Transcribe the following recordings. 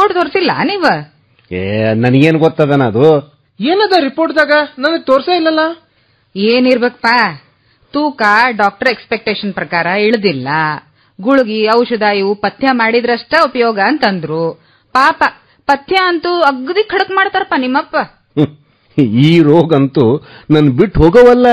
Report ತೋರಿಸಿಲ್ಲ ನೀವ ಏ ನನಗೇನ್ ಗೊತ್ತದನ ಅದು ಏನದ ರಿಪೋರ್ಟ್ದಾಗ ನನಗೆ ತೋರ್ಸೇ ಇಲ್ಲಲ್ಲ ಏನಿರ್ಬೇಕಪ್ಪ ತೂಕ ಡಾಕ್ಟರ್ ಎಕ್ಸ್ಪೆಕ್ಟೇಷನ್ ಪ್ರಕಾರ ಇಳ್ದಿಲ್ಲ ಗುಳ್ಗಿ ಔಷಧ ಇವು ಪಥ್ಯ ಮಾಡಿದ್ರಷ್ಟ ಉಪಯೋಗ ಅಂತಂದ್ರು ಪಾಪ ಪಥ್ಯ ಅಂತೂ ಅಗ್ದಿ ಖಡಕ್ ಮಾಡ್ತಾರಪ್ಪ ನಿಮ್ಮಪ್ಪ ಹ್ಮ್. ಈ ರೋಗ ಅಂತೂ ನನ್ ಬಿಟ್ಟು ಹೋಗವಲ್ಲ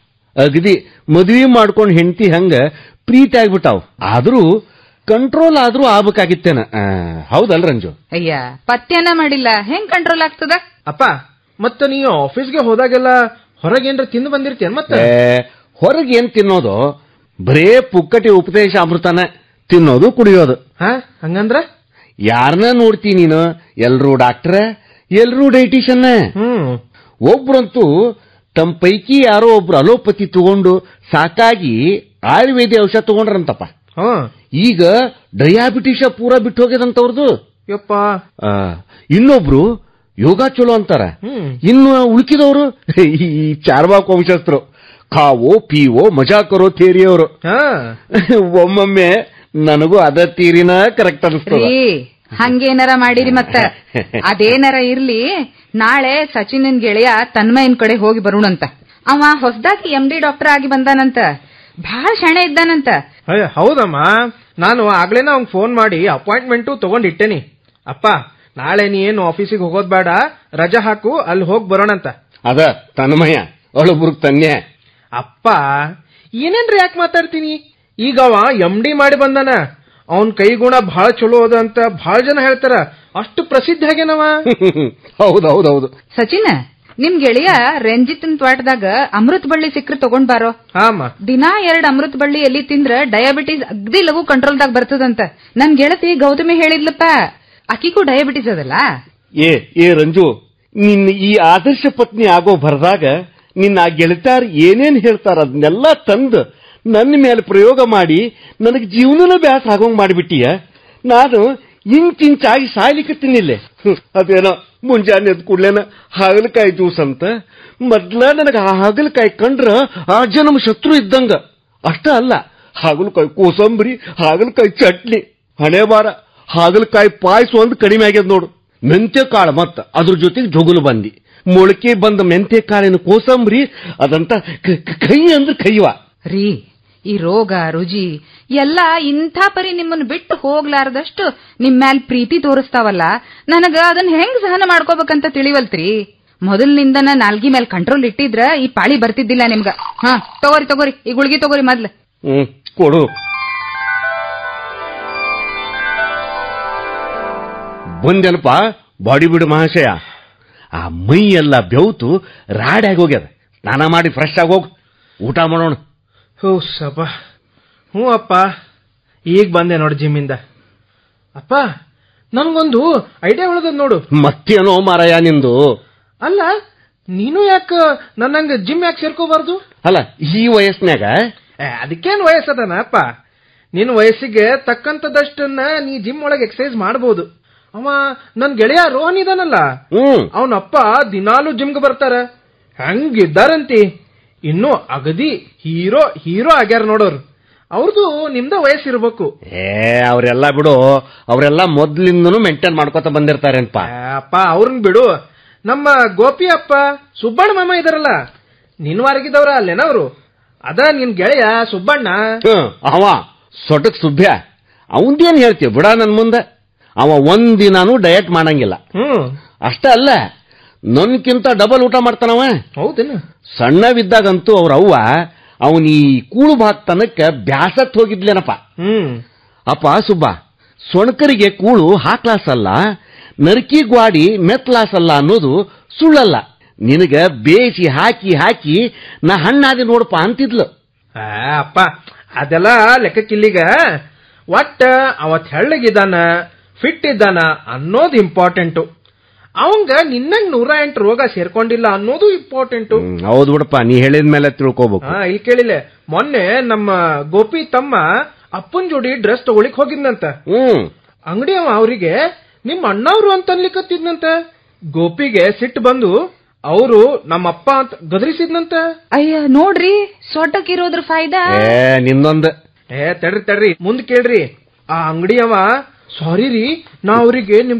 ಅಗದಿ ಮದ್ವಿ ಮಾಡ್ಕೊಂಡ್ ಹೆಂಡತಿ ಹಂಗ ಪ್ರೀತಿ ಆಗ್ಬಿಟ್ಟಾವ್ ಆದ್ರೂ ಕಂಟ್ರೋಲ್ ಆದ್ರೂ ಆಗ್ಬೇಕಾಗಿತ್ತೇನ ಆ, ಹೌದಲ್ ರಂಜು ಅಯ್ಯ ಪಥ್ಯನ ಮಾಡಿಲ್ಲ ಹೆಂಗ್ ಕಂಟ್ರೋಲ್ ಆಗ್ತದ ಅಪ್ಪ ಮತ್ತ ನೀ ಆಫೀಸ್ಗೆ ಹೋದಾಗೆಲ್ಲ ಹೊರಗೇನ್ರ ತಿಂದು ಬಂದಿರ್ತೀಯ ಮತ್ತೆ ಏ, ಹೊರಗೆ ಏನ್ ತಿನ್ನೋದು ಬರೇ ಪುಕ್ಕಟಿ ಉಪದೇಶ ಅಮೃತನ ತಿನ್ನೋದು ಕುಡಿಯೋದು ಹಾ ಹಂಗಂದ್ರ ಯಾರನ್ನ ನೋಡ್ತಿ ನೀನು ಎಲ್ರೂ ಡಾಕ್ಟ್ರ ಎಲ್ರೂ ಡೈಟಿಷನ್ನ ಹ್ಮ್ ಒಬ್ರಂತೂ ತಮ್ಮ ಪೈಕಿ ಯಾರೋ ಒಬ್ರು ಅಲೋಪತಿ ತಗೊಂಡು ಸಾಕಾಗಿ ಆಯುರ್ವೇದಿ ಔಷಧ ತಗೊಂಡ್ರಂತಪ್ಪ ಹ್ಮ್ ಈಗ ಡಯಾಬಿಟಿಸ ಪೂರ ಬಿಟ್ಟು ಹೋಗ್ಯದಂತವ್ರದು ಯಪ್ಪ ಆ, ಇನ್ನೊಬ್ರು ಯೋಗ ಚಲೋ ಅಂತಾರ ಹ್ಮ್ ಇನ್ನು ಉಳುಕಿದವರು ಈ ಚಾರ್ವಾಕ್ ವಂಶಸ್ಥರು ಕಾವೋ ಪೀವೋ ಮಜಾ ಕರೋ ಥೇರಿಯವರು ಹಾ ಒಮ್ಮೊಮ್ಮೆ ನನಗೂ ಅದ ತೀರಿನ ಕರೆಕ್ಟ್ ಅನಿಸ್ತದ ರೀ ಹಂಗೇನಾರ ಮಾಡಿರಿ ಮತ್ತ ಅದೇನಾರ ಇರ್ಲಿ ನಾಳೆ ಸಚಿನನ್ ಗೆಳೆಯ ತನ್ಮಯನ್ ಕಡೆ ಹೋಗಿ ಬರೋಣಂತ ಅವ ಹೊಸದಾಗಿ ಎಂ ಡಿ ಡಾಕ್ಟರ್ ಆಗಿ ಬಂದಾನಂತ ಬಹಳ ಶಾಣೆ ಇದ್ದಾನಂತ ಅಯ್ಯ ಹೌದಮ್ಮ ನಾನು ಆಗ್ಲೇನ ಅವ್ನ್ ಫೋನ್ ಮಾಡಿ ಅಪಾಯಿಂಟ್ಮೆಂಟು ತಗೊಂಡಿಟ್ಟೇನಿ ಅಪ್ಪ ನಾಳೆ ನೀ ಏನು ಆಫೀಸಿಗೆ ಹೋಗೋದ್ ಬೇಡ ರಜಾ ಹಾಕು ಅಲ್ಲಿ ಹೋಗಿ ಬರೋಣಂತ ಅದ ತನ್ಮಯ ಅಳೊಬ್ರು ತನ್ನೆ ಅಪ್ಪ ಏನೇನ್ರಿ ಯಾಕೆ ಮಾತಾಡ್ತೀನಿ ಈಗ ಅವ ಎಂ ಡಿ ಮಾಡಿ ಬಂದಾನ ಅವನ್ ಕೈಗುಣ ಬಹಳ ಚಲೋ ಅದ ಅಂತ ಬಹಳ ಜನ ಹೇಳ್ತಾರ ಅಷ್ಟು ಪ್ರಸಿದ್ಧ ಆಗ್ಯಾನವ ಹೌದೌದೌದು ಸಚಿನ ನಿಮ್ ಗೆಳೆಯ ರಂಜಿತನ್ ತ್ವಾಟದಾಗ ಅಮೃತ್ ಬಳ್ಳಿ ಸಿಕ್ಕ್ರ ತಗೊಂಡ್ ಬಾರೋ ಹಾಮ್ಮ ದಿನಾ ಎರಡ್ ಅಮೃತ್ ಬಳ್ಳಿ ಎಲ್ಲಿ ತಿಂದ್ರ ಡಯಾಬಿಟಿಸ್ ಅಗ್ದಿ ಲಘು ಕಂಟ್ರೋಲ್ದಾಗ ಬರ್ತದಂತ ನನ್ ಗೆಳತಿ ಗೌತಮಿ ಹೇಳಿದ್ಲಪ್ಪ ಅಕ್ಕಿಗೂ ಡಯಾಬಿಟಿಸ್ ಅದಲ್ಲ ಏ ಏ ರಂಜು ನಿನ್ನ ಈ ಆದರ್ಶ ಪತ್ನಿ ಆಗೋ ಭರದಾಗ ನಿನ್ನ ಆ ಗೆಳತಾರ ಏನೇನ್ ಹೇಳ್ತಾರ ಅದನ್ನೆಲ್ಲ ತಂದು ನನ್ನ ಮೇಲೆ ಪ್ರಯೋಗ ಮಾಡಿ ನನಗೆ ಜೀವನನ ಬ್ಯಾಸ ಆಗೋಂಗ್ ಮಾಡಿಬಿಟ್ಟಿಯ ನಾನು ಇಂಚ್ ಇಂಚಾಗಿ ಸಾಯ್ಲಿಕ್ಕೆ ತಿನ್ನಿಲ್ಲೆ ಹ್ಮ್, ಅದೇನೋ ಮುಂಜಾನೆ ಎದ್ದು ಕೂಡ್ಲೇನ ಹಾಗಲಕಾಯಿ ಜ್ಯೂಸ್ ಅಂತ ಮೊದ್ಲ ನನಗೆ ಆ ಹಾಗಲಕಾಯಿ ಕಂಡ್ರ ಆ ಜನ್ಮ ಶತ್ರು ಇದ್ದಂಗ ಅಷ್ಟ ಅಲ್ಲ ಹಾಗಲಕಾಯಿ ಕೋಸಂಬರಿ ಹಾಗಲಕಾಯಿ ಚಟ್ನಿ ಹಣೆ ಬಾರ ಹಾಗಲಕಾಯಿ ಪಾಯಸ ಒಂದು ಕಡಿಮೆ ಆಗ್ಯದ ನೋಡು ಮೆಂತ್ಯ ಕಾಳು ಮತ್ತ ಅದ್ರ ಜೊತೆಗೆ ಜೊಗುಲು ಬಂದಿ ಮೊಳಕೆ ಬಂದ ಮೆಂತ್ಯ ಕಾಳಿನ ಕೋಸಂಬರಿ ಅದಂತ ಕ- ಕ- ಕೈ ಅಂದ್ರೆ ಕೈವ ರೀ ಈ ರೋಗ ರುಜಿ ಎಲ್ಲ ಇಂಥ ಪರಿ ನಿಮ್ಮನ್ನ ಬಿಟ್ಟು ಹೋಗ್ಲಾರ್ದಷ್ಟು ನಿಮ್ ಮ್ಯಾಲ್ ಪ್ರೀತಿ ತೋರಿಸ್ತಾವಲ್ಲ ನನಗ ಅದನ್ನ ಹೆಂಗ್ ಸಹನ ಮಾಡ್ಕೋಬೇಕಂತ ತಿಳಿವಲ್ತ್ರಿ ಮೊದಲಿನಿಂದನ ನಾಲ್ಗಿ ಮೇಲ್ ಕಂಟ್ರೋಲ್ ಇಟ್ಟಿದ್ರ ಈ ಪಾಳಿ ಬರ್ತಿದ್ದಿಲ್ಲ ನಿಮ್ಗ ಹಾ ತಗೋರಿ ತಗೋರಿ ಈ ಗುಳ್ಗಿ ತಗೋರಿ ಮೊದ್ಲ ಹ್ಮ್ ಕೊಡು ಬಂದೆನಪ್ಪ ಬಾಡಿ ಬಿಡು ಮಹಾಶಯ ಆ ಮೈ ಎಲ್ಲ ಬೆವ್ತು ರಾಡಿ ಹೋಗ್ಯದ ಸ್ನಾನ ಮಾಡಿ ಫ್ರೆಶ್ ಆಗಿ ಹೋಗು ಊಟ ಮಾಡೋಣ ಹೋ ಸಪ ಹ್ಞೂ ಅಪ್ಪ ಈಗ ಬಂದೆ ನೋಡಿ ಜಿಮ್ಮಿಂದ ಅಪ್ಪ ನನ್ಗೊಂದು ಐಡಿಯಾ ಉಳ್ದದ್ ನೋಡು ಮತ್ತೇನೋ ಮಾರಾಯ ನಿಂದು ಅಲ್ಲ ನೀನು ಯಾಕ ನನ್ನಂಗ ಜಿಮ್ ಯಾಕೆ ಸೇರ್ಕೋಬಾರ್ದು ಅಲ್ಲ ಈ ವಯಸ್ಸಿನಾಗ ಏ, ಅದಕ್ಕೇನ್ ವಯಸ್ಸದನ ಅಪ್ಪ ನಿನ್ನ ವಯಸ್ಸಿಗೆ ತಕ್ಕಂತದಷ್ಟನ್ನ ನೀ ಜಿಮ್ ಒಳಗೆ ಎಕ್ಸರ್ಸೈಸ್ ಮಾಡ್ಬೋದು ಅವ ನನ್ ಗೆಳೆಯ ರೋಹನ್ ಇದಾನಲ್ಲ ಹ್ಮ್ ಅವನಪ್ಪ ದಿನಾಲು ಜಿಮ್ಗೆ ಬರ್ತಾರ ಹಂಗಿದ್ದಾರಂತಿ ಇನ್ನು ಅಗದಿ ಹೀರೋ ಹೀರೋ ಆಗ್ಯಾರ ನೋಡೋರು ಅವ್ರದ್ದು ನಿಮ್ದ ವಯಸ್ಸಿರ್ಬೇಕು ಏ ಅವರೆಲ್ಲ ಬಿಡು ಅವರೆಲ್ಲ ಮೊದ್ಲಿಂದನು ಮೇಂಟೈನ್ ಮಾಡ್ಕೊತ ಬಂದಿರ್ತಾರೇನ್ಪ ಆ, ಅಪ್ಪ ಅವ್ರನ್ ಬಿಡು ನಮ್ಮ ಗೋಪಿ ಅಪ್ಪ ಸುಬ್ಬಣ್ಣ ಮಾಮ ಇದಾರಲ್ಲ ನಿನ್ವಾರಗಿದವ್ರ ಅಲ್ಲೇನವ್ರು ಅದ ನಿನ್ ಗೆಳೆಯ ಸುಬ್ಬಣ್ಣ ಹ್ಮ್, ಅವ ಸೊಟಕ್ ಸುಭ್ಯ ಅವಂದೇನ್ ಹೇಳ್ತೀವಿ ಬಿಡ ನನ್ ಮುಂದೆ ಅವ ಒಂದಿನಾನು ಡಯಟ್ ಮಾಡಂಗಿಲ್ಲ ಹ್ಮ್ ಅಷ್ಟೇ ಅಲ್ಲ ನನ್ಕಿಂತ ಡಬಲ್ ಊಟ ಮಾಡ್ತಾನವ ಹೌದೇನು ಸಣ್ಣವಿದ್ದಾಗಂತೂ ಅವ್ರ ಅವ್ವ ಅವನ್ ಈ ಕೂಳು ಭಾತ್ ತನಕ ಬ್ಯಾಸತ್ ಹೋಗಿದ್ಲೇನಪ್ಪ ಹ್ಮ್ ಅಪ್ಪ ಸುಬ್ಬ ಸೊಣಕರಿಗೆ ಕೂಳು ಹಾಕ್ಲಾಸಲ್ಲ ನರಕಿ ಗ್ವಾಡಿ ಮೆತ್ಲಾಸಲ್ಲ ಅನ್ನೋದು ಸುಳ್ಳಲ್ಲ ನಿನಗ ಬೇಯಿಸಿ ಹಾಕಿ ಹಾಕಿ ನಾ ಹಣ್ಣಾದಿ ನೋಡಪ್ಪ ಅಂತಿದ್ಲು ಆ, ಅಪ್ಪ ಅದೆಲ್ಲ ಲೆಕ್ಕಕ್ಕಿಲ್ಲಿಗ ಒಟ್ಟ ಅವತ್ ಹೆಳ್ಳಗಿದ್ದಾನ ಫಿಟ್ ಇದ್ದಾನ ಅನ್ನೋದು ಇಂಪಾರ್ಟೆಂಟು ಅವಂಗ ನಿನ್ನಂಗ್ ನೂರ ಎಂಟು ರೋಗ ಸೇರ್ಕೊಂಡಿಲ್ಲ ಅನ್ನೋದು ಇಂಪಾರ್ಟೆಂಟು ಹ್ಮ್, ಹೌದು ಬಿಡಪ್ಪ ನೀ ಹೇಳಿದ ಮೇಲೆ ತಿಳ್ಕೋಬೇಕು ಹಾ ಇಲ್ಲಿ ಕೇಳಿಲ್ಲ ಮೊನ್ನೆ ನಮ್ಮ ಗೋಪಿ ತಮ್ಮ ಅಪ್ಪನ್ ಜೋಡಿ ಡ್ರೆಸ್ ತಗೊಳಿಕ್ ಹೋಗಿದ್ನಂತ ಹ್ಮ್ ಅಂಗಡಿ ಅವ ಅವ್ರಿಗೆ ನಿಮ್ ಅಣ್ಣವ್ರು ಅಂತ ಅನ್ಲಿಕತ್ತಿದ್ನಂತ ಗೋಪಿಗೆ ಸಿಟ್ಟು ಬಂದು ಅವರು ನಮ್ಮಪ್ಪ ಅಂತ ಗದರಿಸಿದ್ನಂತ ಅಯ್ಯ ನೋಡ್ರಿ ಸೊಟ್ಟಕ್ ಇರೋದ್ರ ಫಾಯ್ದಾ ಏ ನಿನ್ನೊಂದು ಏ ತಡ್ರಿ ತಡ್ರಿ ಮುಂದ್ ಕೇಳ್ರಿ ಆ ಅಂಗಡಿ ಅವ ಸಾರಿ ರೀ ನಾ ಅವ್ರಿಗೆ ನಿಮ್